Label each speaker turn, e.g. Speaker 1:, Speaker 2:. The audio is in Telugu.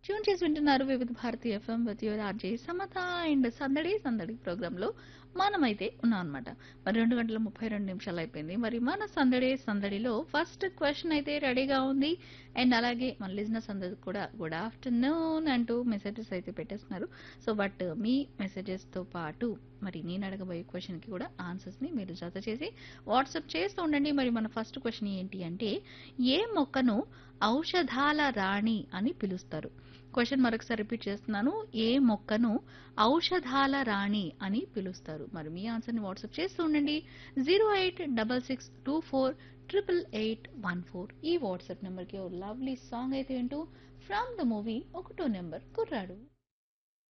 Speaker 1: ట్యూన్ చేసి వింటున్నారు Vividh Bharati FM with your RJ Samatha and సందడి సందడి ప్రోగ్రామ్ లో మనమైతే ఉన్నాం అనమాట మరి రెండు గంటల ముప్పై రెండు నిమిషాలు అయిపోయింది మరి మన సందడి సందడిలో ఫస్ట్ క్వశ్చన్ అయితే రెడీగా ఉంది అండ్ అలాగే మన లిజినెస్ అందరు కూడా గుడ్ ఆఫ్టర్నూన్ అంటూ మెసేజెస్ అయితే పెట్టేస్తున్నారు సో బట్ మీ మెసేజెస్ తో పాటు మరి నేను అడగబోయే క్వశ్చన్ కి కూడా ఆన్సర్స్ ని మీరు జత చేసి వాట్సాప్ చేస్తూ ఉండండి మరి మన ఫస్ట్ క్వశ్చన్ ఏంటి అంటే ఏ మొక్కను ఔషధాల రాణి అని పిలుస్తారు క్వశ్చన్ మరొకసారి రిపీట్ చేస్తున్నాను ఏ మొక్కను ఔషధాల రాణి అని పిలుస్తారు మరి మీ ఆన్సర్ ని వాట్సాప్ చేస్తూ ఉండండి zero eight double six two four triple eight one four ఈ వాట్సాప్ నెంబర్ కి ఓ లవ్లీ సాంగ్ అయితే వింటూ ఫ్రమ్ ద మూవీ ఒకటో నెంబర్ కుర్రాడు